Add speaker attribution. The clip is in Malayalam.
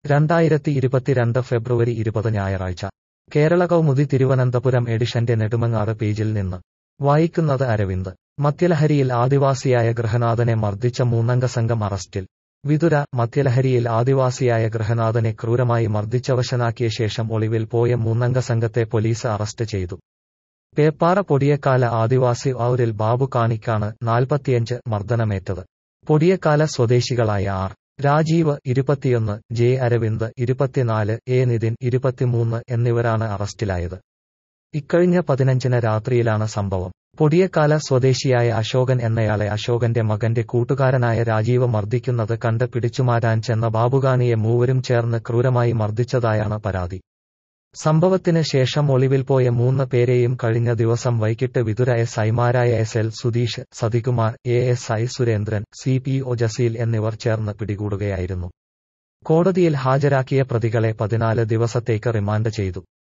Speaker 1: രണ്ടായിരത്തി ഇരുപത്തിരണ്ട് ഫെബ്രുവരി ഇരുപത് ഞായറാഴ്ച കേരള കൗമുദി തിരുവനന്തപുരം എഡിഷന്റെ നെടുമങ്ങാട് പേജിൽ നിന്ന് വായിക്കുന്നത് അരവിന്ദ് മദ്യലഹരിയിൽ ആദിവാസിയായ ഗൃഹനാഥനെ മർദ്ദിച്ച മൂന്നംഗ സംഘം അറസ്റ്റിൽ വിതുര മദ്യലഹരിയിൽ ആദിവാസിയായ ഗൃഹനാഥനെ ക്രൂരമായി മർദ്ദിച്ചവശനാക്കിയ ശേഷം ഒളിവിൽ പോയ മൂന്നംഗ സംഘത്തെ പോലീസ് അറസ്റ്റ് ചെയ്തു പേപ്പാറ പൊടിയക്കാല ആദിവാസി ഔരിൽ ബാബു കാണിക്കാണ് നാൽപ്പത്തിയഞ്ച് മർദ്ദനമേറ്റത് പൊടിയക്കാല സ്വദേശികളായ ആർ രാജീവ് ഇരുപത്തിയൊന്ന് ജെ അരവിന്ദ് ഇരുപത്തിനാല് എ നിതിൻ ഇരുപത്തിമൂന്ന് എന്നിവരാണ് അറസ്റ്റിലായത് ഇക്കഴിഞ്ഞ പതിനഞ്ചിന് രാത്രിയിലാണ് സംഭവം പൊടിയക്കാല സ്വദേശിയായ അശോകൻ എന്നയാളെ അശോകന്റെ മകന്റെ കൂട്ടുകാരനായ രാജീവ് മർദ്ദിക്കുന്നത് കണ്ട് പിടിച്ചുമാറ്റാൻ ചെന്ന ബാബുഗാനിയെ മൂവരും ചേർന്ന് ക്രൂരമായി മർദ്ദിച്ചതായാണ് പരാതി സംഭവത്തിന് ശേഷം ഒളിവിൽ പോയ മൂന്ന് പേരെയും കഴിഞ്ഞ ദിവസം വൈകിട്ട് വിതുര എസ് ഐമാരായ S L Sudheesh Sathikumar A S I Surendran C P O Jaseel എന്നിവർ ചേർന്ന് പിടികൂടുകയായിരുന്നു കോടതിയിൽ ഹാജരാക്കിയ പ്രതികളെ പതിനാല് ദിവസത്തേക്ക് റിമാൻഡ് ചെയ്തു